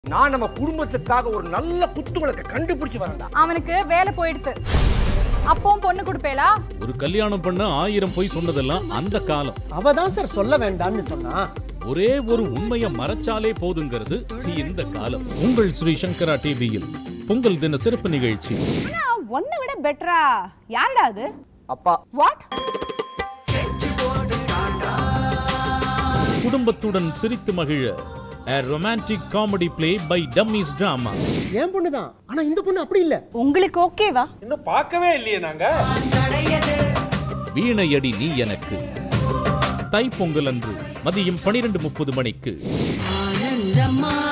நான் நம்ம குடும்பத்துக்காக ஒரு நல்ல குத்துவிளக்க கண்டுபிடிச்சு வரேன்டா அவனுக்கு வேலை போயிடுத்து அப்பவும் பொண்ணு கொடுப்பேளா ஒரு கல்யாணம் பண்ண ஆயிரம் பொய் சொன்னதெல்லாம் அந்த காலம் அவ தான் சார் சொல்ல வேண்டாம்னு சொன்னா ஒரே ஒரு உண்மைய மறைச்சாலே போதுங்கிறது இந்த காலம் உங்கள் ஸ்ரீ சங்கரா டிவியில் பொங்கல் தின சிறப்பு நிகழ்ச்சி ஒன்னை விட பெட்டரா யாருடா அது அப்பா வாட் குடும்பத்துடன் சிரித்து மகிழ a romantic comedy play by dummies drama என் பொண்ணு தான் ஆனா இந்த பொண்ணு அப்படி இல்ல உங்களுக்கு ஓகேவா இன்னும் பார்க்கவே இல்லையே நாங்க வீணையடி நீ எனக்கு தைப்பொங்கல் அன்று மதியம் பனிரெண்டு முப்பது மணிக்கு ஆனந்தமா